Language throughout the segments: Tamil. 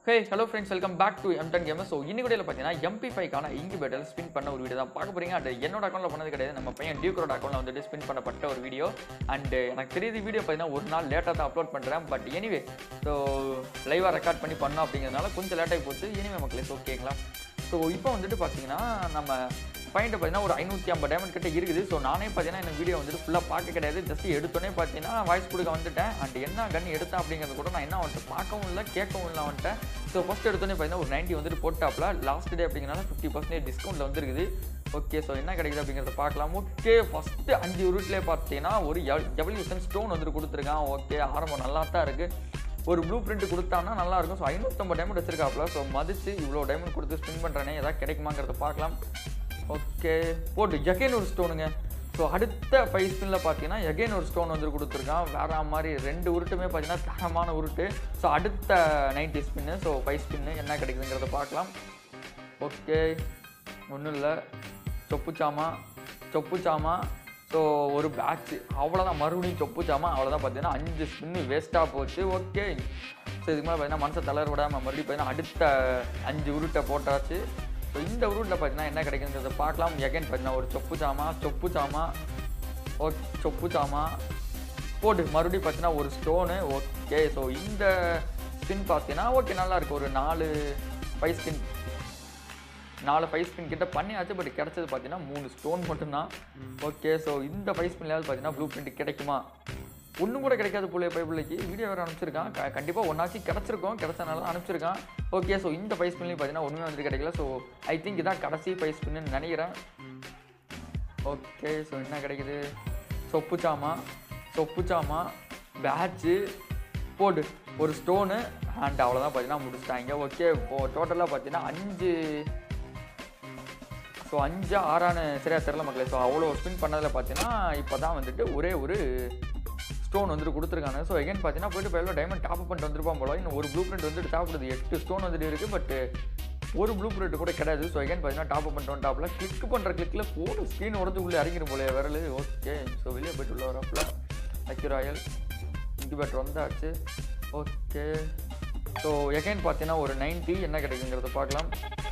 hey hello friends welcome back to M ten gamer so இன்னைக்கு வீடியோவில் பார்த்தீங்கன்னா எம்பி ஃபைவ்க்கான இன்குபேட்டர் ஸ்பின் பண்ண ஒரு வீடியோ தான் பார்க்க போறீங்க அது என்னோட அக்கௌண்ட்டில் பண்ணது கிடையாது நம்ம பையன் டியூக்கரோட அக்கௌண்ட்டில் வந்துட்டு ஸ்பின் பண்ணப்பட்ட ஒரு வீடியோ அண்ட் எனக்கு தெரியுது வீடியோ பார்த்தீங்கன்னா ஒரு நாள் லேட்டாக தான் அப்லோட் பண்ணுறேன் பட் எனிவே ஸோ லைவாக ரெக்கார்ட் பண்ணி பண்ணோம் அப்படிங்கிறதுனால கொஞ்சம் லேட்டாகி போச்சு எனிவே மக்களே ஓகேங்களா ஸோ இப்போ வந்துட்டு பார்த்தீங்கன்னா நம்ம பையன்ட்டு பார்த்தீங்கன்னா ஒரு ஐநூற்றி ஐம்பது டைமண்ட் கிட்ட இருக்குது ஸோ நானே பார்த்தீங்கன்னா இந்த வீடியோ வந்துட்டு ஃபுல்லாக பார்க்க கிடையாது ஜஸ்ட் எடுத்தோடனே பார்த்தீங்கன்னா வாய்ஸ் கொடுக்க வந்துட்டேன் அண்ட் என்ன கன் எடுத்தேன் அப்படிங்கிறது கூட நான் என்ன வந்துட்டு பார்க்கவும் இல்லை கேட்கவும் இல்லை வந்துட்டேன் ஸோ ஃபஸ்ட் எடுத்தோடனே பார்த்தீங்கன்னா ஒரு 90 வந்துட்டு போட்டாப்ல லாஸ்ட் டே அப்படிங்கிறனால ஃபிஃப்டி பர்சன்டேஜ் டிஸ்கவுண்ட்டில் வந்துருக்குது ஓகே ஸோ என்ன கிடைக்குது அப்படிங்கிறத பார்க்கலாம் ஓகே ஃபஸ்ட்டு அஞ்சு ரூட்லேயே பார்த்தீங்கன்னா ஒரு எவல்யூஷன் ஸ்டோன் வந்துட்டு கொடுத்துருக்கான் ஓகே ஆரம்பம் நல்லா தான் இருக்குது ஒரு ப்ளூ பிரிண்ட் கொடுத்தான்னா நல்லா இருக்கும் ஸோ ஐநூற்றம்பது டைமண்ட் வச்சிருக்காப்ல ஸோ மதிச்சு இவ்வளோ டைமண்ட் கொடுத்து ஸ்பின் பண்ணுறேனே ஏதாவது கிடைக்குமாங்கிறத பார்க்கலாம் ஓகே போட்டு எகைன் ஒரு ஸ்டோனுங்க ஸோ அடுத்த ஃபைவ் ஸ்பின்னில் பார்த்தீங்கன்னா எகைன் ஒரு ஸ்டோன் வந்து கொடுத்துருக்கான் வேற மாதிரி ரெண்டு உருட்டுமே பார்த்தீங்கன்னா தரமான உருட்டு ஸோ அடுத்த ninety spin so five spin என்ன கிடைக்குதுங்கிறத பார்க்கலாம் ஓகே ஒன்றும் இல்லை சொப்பு சாமா சொப்பு சாமா ஸோ ஒரு பேட்ச் அவ்வளோதான் மறுபடியும் சொப்பு சாமா அவ்வளோதான் பார்த்தீங்கன்னா அஞ்சு ஸ்பின்னு வேஸ்ட்டாக போச்சு ஓகே ஸோ இதுக்கு மேலே பார்த்தீங்கன்னா மனசை தளர விடாமல் மறுபடியும் பார்த்தீங்கன்னா அடுத்த அஞ்சு உருட்டை போட்டாச்சு ஸோ இந்த உருட்டில் பார்த்தீங்கன்னா என்ன கிடைக்குங்கிறத பார்க்கலாம் எகைன் பார்த்தீங்கன்னா ஒரு சொப்பு சாமா சொப்பு சாமா ஓ சொப்பு சாமா போட்டு மறுபடியும் பார்த்தீங்கன்னா ஒரு ஸ்டோனு ஓகே ஸோ இந்த ஸ்பின் பார்த்தீங்கன்னா ஓகே நல்லா இருக்கு ஒரு நாலு ஃபைவ் ஸ்பின் நாலு ஃபைவ் ஸ்பின் கிட்ட பண்ணியாச்சு பட் கிடைச்சது பார்த்தீங்கன்னா மூணு ஸ்டோன் மட்டும்தான் ஓகே ஸோ இந்த ஃபைவ் ஸ்பின்லையாவது பார்த்தீங்கன்னா ப்ளூ பிரிண்ட் கிடைக்குமா ஒன்றும் கூட கிடைக்காது போல பைபிளைக்கு வீடியோ வேறு அனுப்பிச்சிருக்கான் க கண்டிப்பாக ஒன்றாச்சு கிடச்சிருக்கோம் கிடச்சனால அனுப்பிச்சிருக்கான் ஓகே ஸோ இந்த ஃபைவ் ஸ்பின்லையும் பார்த்தீங்கன்னா ஒன்றுமே வந்துட்டு கிடைக்கல ஸோ ஐ திங்க் இதான் கடைசி ஃபைவ் ஸ்பின்னு நினைக்கிறேன் ஓகே ஸோ என்ன கிடைக்குது சொப்பு சாமா சொப்பு சாமா பேட்ச்சு போடு ஒரு ஸ்டோனு அண்ட் அவ்வளோதான் பார்த்தீங்கன்னா முடிச்சிட்டாங்க ஓகே இப்போ டோட்டலாக பார்த்தீங்கன்னா அஞ்சு ஸோ அஞ்சா ஆறான சரியா தெரில மக்களே ஸோ அவ்வளோ ஸ்பின் பண்ணதில் பார்த்தீங்கன்னா இப்போ தான் வந்துட்டு ஒரே ஒரு ஸ்டோன் வந்துட்டு கொடுத்துருக்காங்க ஸோ எகைன் பார்த்தீங்கன்னா போயிட்டு இப்போ டைமண்ட் டாப் பண்ணிட்டு வந்துருப்பான் போல இன்னும் ஒரு ப்ளூ பிரிண்ட் வந்துட்டு தேவைப்படுது எட்டு ஸ்டோன் வந்துட்டு இருக்குது பட் ஒரு ப்ளூ பிரிண்ட் கூட கிடையாது ஸோ எகைன் பார்த்தீங்கன்னா டாப் பண்ணிட்டு டாப்பில் கிளிக் பண்ணுற கிளிக்கில் போடு ஸ்க்ரீன் உடஞ்சு உள்ளே இறங்கிடும் போல விரல் ஓகே ஸோ வெளியே போயிட்டு உள்ள வரப்பல அக்யூராயல் இன்குபேட்டர் வந்தாச்சு ஓகே ஸோ எகைன் பார்த்தீங்கன்னா ஒரு 90 என்ன கிடைக்குங்கிறத பார்க்கலாம்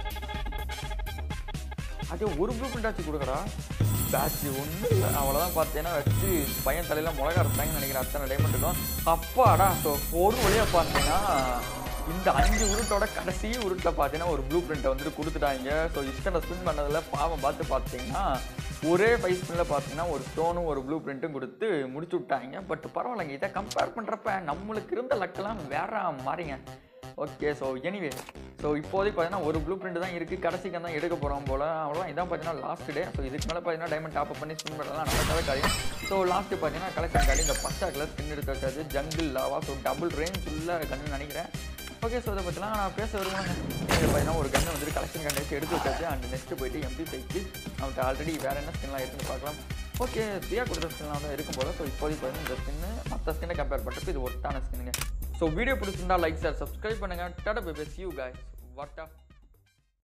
அது ஒரு ப்ளூ பிரிண்ட் ஆச்சு கொடுக்குறா பேட்ச் ஒன்றும் இல்லை அவ்வளோதான் பார்த்தீங்கன்னா வச்சு பையன் தலையில் மிளகா அரைச்சாங்கன்னு நினைக்கிறேன் அத்தனை டைமண்ட் இருக்கும் அப்பாடா ஸோ ஒரு வழியாக பார்த்தீங்கன்னா இந்த அஞ்சு உருட்டோட கடைசி உருட்டில் பார்த்தீங்கன்னா ஒரு ப்ளூ பிரிண்ட்டை வந்துட்டு கொடுத்துட்டாங்க ஸோ இத்தனை ஸ்பின் பண்ணதில் பாவம் பார்த்து பார்த்தீங்கன்னா ஒரே ஃபைவ் ஸ்பின்னில் பார்த்தீங்கன்னா ஒரு ஸ்டோனும் ஒரு ப்ளூ பிரிண்ட்டும் கொடுத்து முடிச்சு விட்டாங்க பட் பரவாயில்லைங்க இதை கம்பேர் பண்ணுறப்ப நம்மளுக்கு இருந்த லக்கெல்லாம் வேற மாதிரிங்க ஓகே ஸோ எனிவே ஸோ இப்போதைக்கு பார்த்தீங்கன்னா ஒரு ப்ளூ பிரிண்ட் தான் இருக்குது கடைசிக்கு தான் எடுக்க போகிறோம் போல் அவ்வளோதான் இதான் பார்த்தீங்கன்னா லாஸ்ட் டே ஸோ இதுக்கு மேலே பார்த்தீங்கன்னா டைமண்ட் டாப் பண்ணி ஸ்பின் பண்ணலாம் நம்ம காரியம் ஸோ லாஸ்ட்டு பார்த்தீங்கன்னா கலெக்ஷன் கார்டு இந்த பச்சா கலர் ஸ்பின் எடுத்து வச்சாச்சு jungle lava so double range உள்ள கன்னு நினைக்கிறேன் ஓகே ஸோ இதை பற்றிலாம் நான் பேச வருவேன் இங்கே பார்த்தீங்கன்னா ஒரு கண்ணை வந்துட்டு கலெக்ஷன் கார்டு வச்சு எடுத்து வச்சாச்சு அண்ட் நெக்ஸ்ட்டு போயிட்டு எம்பி ஃபைக்கு அவன்கிட்ட ஆல்ரெடி வேறு என்ன ஸ்கின்லாம் இருக்குன்னு பார்க்கலாம் ஓகே ஃப்ரீயாக கொடுத்த ஸ்கின்லாம் தான் இருக்கும் போல ஸோ இப்போதைக்கு பார்த்தீங்கன்னா இந்த ஸ்கின்னு மற்ற ஸ்கின்னை கம்பேர் பண்ணுறப்ப இது ஒர்த்தான ஸ்கின்னுங்க ஸோ வீடியோ பிடிச்சிருந்தா லைக் சார் சப்ஸ்கிரைப் பண்ணுங்கள் tata bye bye see you guys வாட்டா